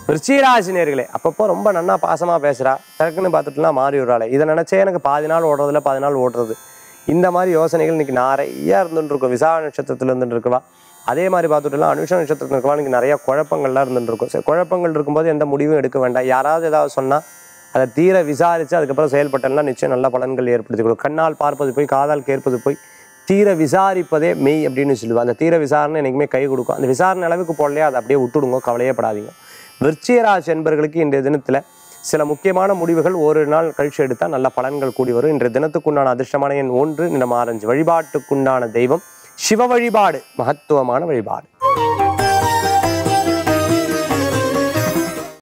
விருச்சிகராசி நேர்களே அப்பப்போ ரொம்ப நன்னா பாசமாக பேசுகிறா டக்குன்னு பார்த்துட்டுலாம் மாறி விடுறாளே இதை நினச்சே எனக்கு பாதி நாள் ஓடுறதுல பாதி நாள் ஓடுறது இந்த மாதிரி யோசனைகள் இன்னைக்கு நிறைய இருந்துட்டு இருக்கும் விசாக நட்சத்திரத்தில் இருந்துட்டு இருக்குவா அதே மாதிரி பார்த்துட்டுலாம் அனுஷ நட்சத்திரத்தில் இருக்கவா இன்னைக்கு நிறைய குழப்பங்கள்லாம் இருந்துட்டு இருக்கும் சரி குழப்பங்கள் இருக்கும்போது எந்த முடிவும் எடுக்க வேண்டாம் யாராவது ஏதாவது சொன்னால் அதை தீர விசாரித்து அதுக்கப்புறம் செயல்பட்டோம்னா நிச்சயம் நல்ல பலன்கள் ஏற்படுத்தி கொடுக்கும் கண்ணால் பார்ப்பது போய் காதால் கேட்பது போய் தீர விசாரிப்பதே மெய் அப்படின்னு சொல்லுவாங்க அந்த தீர விசாரணை என்றைக்குமே கை கொடுக்கும் அந்த விசாரணை அளவுக்கு போடலையா அதை அப்படியே விட்டுடுங்க கவலையே படாதீங்க விருச்சிகராசி என்பர்களுக்கு இன்றைய தினத்தில் சில முக்கியமான முடிவுகள் ஒரு நாள் கழிச்சு எடுத்தால் நல்ல பலன்கள் கூடி வரும் இன்றைய தினத்துக்குண்டான அதிர்ஷ்டமான எண் ஒன்று நிறம் ஆரஞ்சு வழிபாட்டுக்குண்டான தெய்வம் சிவ வழிபாடு மகத்துவமான வழிபாடு